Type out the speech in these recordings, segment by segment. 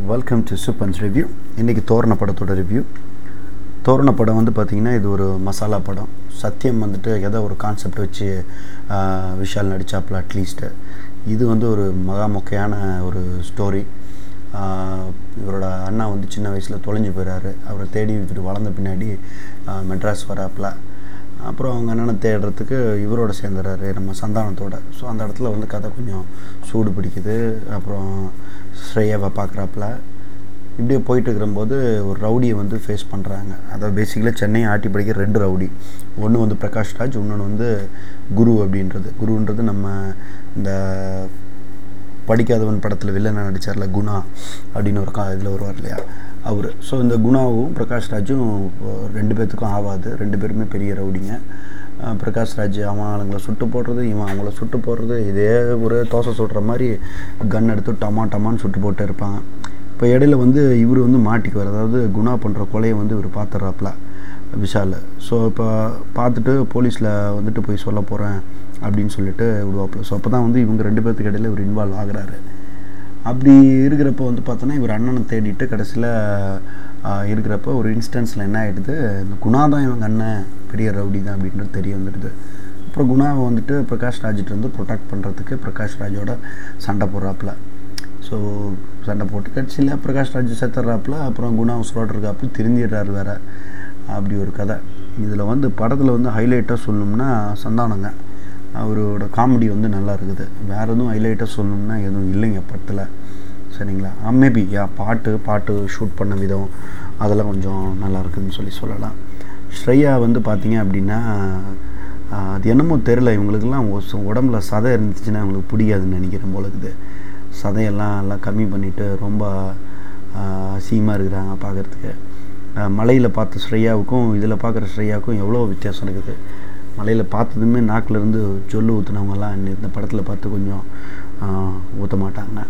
welcome to சூப்பன்ஸ் review இன்றைக்கி தோரண படத்தோட ரிவ்யூ தோரண படம் வந்து பார்த்திங்கன்னா இது ஒரு மசாலா படம் சத்தியம் வந்துட்டு ஏதோ ஒரு கான்செப்ட் வச்சு ஆஹ், விஷால் நடித்தாப்புல அட்லீஸ்ட்டு இது வந்து ஒரு மகா மொக்கையான ஒரு ஸ்டோரி இவரோட அண்ணா வந்து சின்ன வயசில் தொலைஞ்சு போயிறாரு அவரை தேடி இவர் வளர்ந்த பின்னாடி ஆஹ், மெட்ராஸ் வராப்புல அப்புறம் அவங்க அண்ணனை தேடுறதுக்கு இவரோட சேர்ந்துறாரு நம்ம சந்தானத்தோட ஸோ அந்த இடத்துல வந்து கதை கொஞ்சம் சூடு பிடிக்குது அப்புறம் ஸ்ரேயாவை பார்க்குறாப்புல இப்படியே போயிட்டு இருக்கிறம்போது ஒரு ரவுடியை வந்து ஃபேஸ் பண்ணுறாங்க அதாவது பேசிக்கலாக சென்னையை ஆட்டி படிக்கிற ரெண்டு ரவுடி ஒன்று வந்து பிரகாஷ் ராஜ் இன்னொன்று வந்து குரு அப்படின்றது குருன்றது நம்ம இந்த படிக்காதவன் படத்தில் வில்லனை நடித்தார்ல குணா அப்படின்னு ஒரு கா இதில் வருவார் இல்லையா அவர் ஸோ இந்த குணாவும் பிரகாஷ் ராஜும் ரெண்டு பேர்த்துக்கும் ஆகாது ரெண்டு பேருமே பெரிய ரவுடிங்க அஹ் பிரகாஷ் ராஜ் அவன் ஆளுங்களை சுட்டு போடுறது இவன் அவங்கள சுட்டு போடுறது இதே ஒரு தோசை சுடுற மாதிரி கன் எடுத்து டமா டமான்னு சுட்டு போட்டு இருப்பாங்க இப்போ இடையில வந்து இவர் வந்து மாட்டிக்குவார் அதாவது குணா பண்ணுற கொலையை வந்து இவர் பார்த்துட்றாப்புல விஷால் ஸோ இப்போ பார்த்துட்டு போலீஸில் வந்துட்டு போய் சொல்ல போகிறேன் அப்படின்னு சொல்லிட்டு விடுவாப்புல ஸோ அப்போ தான் வந்து இவங்க ரெண்டு பேர்த்துக்கு இடையில இவர் இன்வால்வ் ஆகுறாரு அப்படி இருக்கிறப்ப வந்து பார்த்தோன்னா இவர் அண்ணனை தேடிட்டு கடைசியில் இருக்கிறப்ப ஒரு இன்ஸ்டன்ஸில் என்ன ஆகிடுது இந்த குணா தான் இவங்க அண்ணன் பெரிய ரவுடி தான் அப்படின்றது தெரிய வந்துடுது அப்புறம் குணாவை வந்துட்டு பிரகாஷ் ராஜிட்ட இருந்து ப்ரொடெக்ட் பண்ணுறதுக்கு பிரகாஷ் ராஜோட சண்டை போடுறாப்புல ஸோ சண்டை போட்டு கட்சியில் பிரகாஷ் ராஜ் செத்துறாப்புல அப்புறம் குணா உசுரோடு இருக்காப்புல திருந்திடுறாரு வேற அப்படி ஒரு கதை இதில் வந்து படத்தில் வந்து ஹைலைட்டாக சொல்லணும்னா சந்தானங்க அவரோட காமெடி வந்து நல்லா இருக்குது வேறு எதுவும் ஹைலைட்டாக சொல்லணும்னா எதுவும் இல்லைங்க படத்தில் சரிங்களா மேபி யா பாட்டு பாட்டு ஷூட் பண்ண விதம் அதெல்லாம் கொஞ்சம் நல்லா இருக்குதுன்னு சொல்லி சொல்லலாம் ஸ்ரேயா வந்து பார்த்தீங்க அப்படின்னா ஆஹ், அது என்னமோ தெரில இவங்களுக்கெல்லாம் ஒ- உடம்புல சதை இருந்துச்சுன்னா அவங்களுக்கு பிடிக்காதுன்னு நினைக்கிறேன் போல இருக்குது சதையெல்லாம் எல்லாம் கம்மி பண்ணிவிட்டு ரொம்ப அசீமாக இருக்கிறாங்க பார்க்குறதுக்கு மலையில் பார்த்த ஸ்ரேயாவுக்கும் இதில் பார்க்குற ஸ்ரேயாவுக்கும் எவ்வளோ வித்தியாசம் இருக்குது மலையில் பார்த்ததுமே நாக்குல இருந்து ஜொல்லு ஊற்றுனவங்கலாம் இந்த படத்தில் பார்த்து கொஞ்சம் ஊற்ற மாட்டாங்க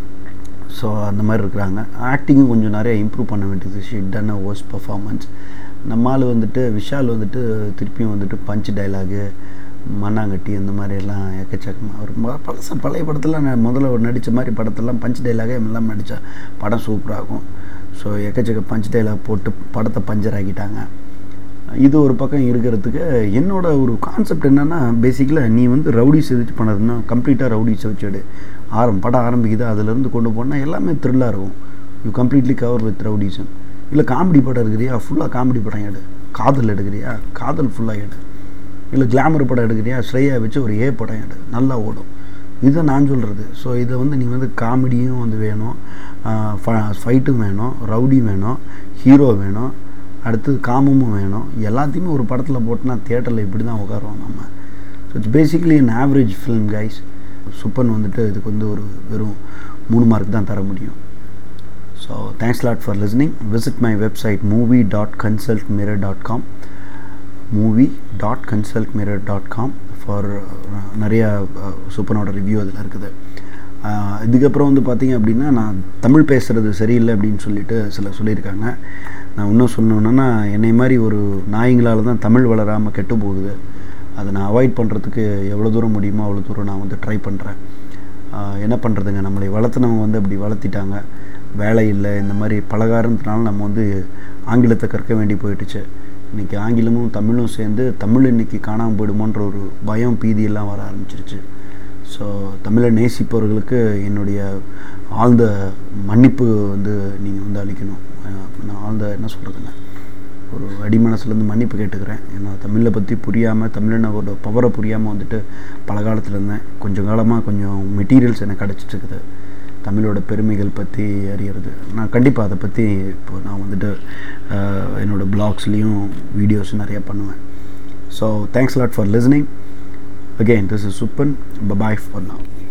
ஸோ அந்த மாதிரி இருக்கிறாங்க ஆக்டிங்கும் கொஞ்சம் நிறைய இம்ப்ரூவ் பண்ண வேண்டியது ஷீட் டன் அ ஓஸ் பர்ஃபார்மன்ஸ் நம்ம ஆள் வந்துட்டு விஷால் வந்துட்டு திருப்பியும் வந்துட்டு பஞ்ச் டைலாகு மண்ணாங்கட்டி அந்த மாதிரி எல்லாம் எக்கச்சக்கமாக ஒரு ம- பழச பழைய படத்தில் நான் முதல்ல ஒரு நடித்த மாதிரி படத்தெல்லாம் பஞ்ச் டைலாகே எல்லாம் நடித்தா படம் சூப்பராகும் ஸோ எக்கச்சக்க பஞ்ச் டைலாக் போட்டு படத்தை பஞ்சர் ஆக்கிட்டாங்க இது ஒரு பக்கம் இருக்கிறதுக்கு என்னோட ஒரு கான்செப்ட் என்னென்னா பேசிக்கலாக நீ வந்து ரவுடிஸ் வச்சு பண்ணதுன்னா கம்ப்ளீட்டாக ரவுடிஸை வச்சு எடு ஆரம் படம் ஆரம்பிக்குது அதுலேருந்து கொண்டு போனால் எல்லாமே த்ரில்லாக இருக்கும் you completely cover with rowdyism இல்லை காமெடி படம் எடுக்கிறியா ஃபுல்லாக காமெடி படம் எடு காதல் எடுக்கிறியா காதல் ஃபுல்லாக எடு இல்லை கிளாமர் படம் எடுக்கிறியா ஸ்ரேயா வச்சு ஒரு ஏ படம் எடு நல்லா ஓடும் இதுதான் நான் சொல்கிறது ஸோ இதை வந்து நீ வந்து காமெடியும் வந்து வேணும் ஃபைட்டும் வேணும் ரவுடியும் வேணும் ஹீரோ வேணும் அடுத்து காமமும் வேணும் எல்லாத்தையுமே ஒரு படத்தில் போட்டுனா தியேட்டரில் இப்படி தான் உட்காருவோம் நம்ம so it's basically an average film guys Suppan வந்துட்டு இதுக்கு வந்து ஒரு வெறும் மூணு மார்க் தான் தர முடியும் so thanks lot for listening visit my website movie dot consult mirror dot com movie dot consult mirror dot com for நிறைய சூப்பனோட ரிவ்யூ அதில் இருக்குது அஹ், இதுக்கப்புறம் வந்து பார்த்தீங்க அப்படின்னா நான் தமிழ் பேசுகிறது சரியில்லை அப்படின்னு சொல்லிட்டு சிலர் சொல்லியிருக்காங்க நான் இன்னும் சொல்லணுன்னா என்னை மாதிரி ஒரு நாய்ங்களால் தான் தமிழ் வளராமல் கெட்டு போகுது அதை நான் அவாய்ட் பண்ணுறதுக்கு எவ்வளோ தூரம் முடியுமோ அவ்வளோ தூரம் நான் வந்து ட்ரை பண்ணுறேன் ஆஹ் என்ன பண்ணுறதுங்க நம்மளை வளர்த்துனவங்க வந்து அப்படி வளர்த்திட்டாங்க வேலை இல்லை இந்த மாதிரி பல காரணத்தினால நம்ம வந்து ஆங்கிலத்தை கற்க வேண்டி போயிட்டுச்சு இன்றைக்கி ஆங்கிலமும் தமிழும் சேர்ந்து தமிழ் இன்னைக்கு காணாமல் போயிடுமோன்ற ஒரு பயம் பீதியெல்லாம் வர ஆரம்பிச்சிருச்சு ஸோ தமிழை நேசிப்பவர்களுக்கு என்னுடைய ஆழ்ந்த மன்னிப்பு வந்து நீங்கள் வந்து அளிக்கணும் ஆஹ் நான் ஆழ்ந்த என்ன சொல்கிறதுங்க ஒரு அடிமனசுலேருந்து மன்னிப்பு கேட்டுக்கிறேன் ஏன்னா தமிழை பற்றி புரியாமல் தமிழனோட பவரை புரியாமல் வந்துட்டு பல காலத்தில் இருந்தேன் கொஞ்சம் காலமாக கொஞ்சம் மெட்டீரியல்ஸ் எனக்கு கிடச்சிட்டு இருக்குது தமிழோட பெருமைகள் பற்றி அறியறது நான் கண்டிப்பாக அதை பற்றி இப்போ நான் வந்துட்டு ஆஹ், என்னோட பிளாக்ஸ்லேயும் வீடியோஸ் நிறைய பண்ணுவேன் so thanks lot for listening again this is Suppan bye bye for now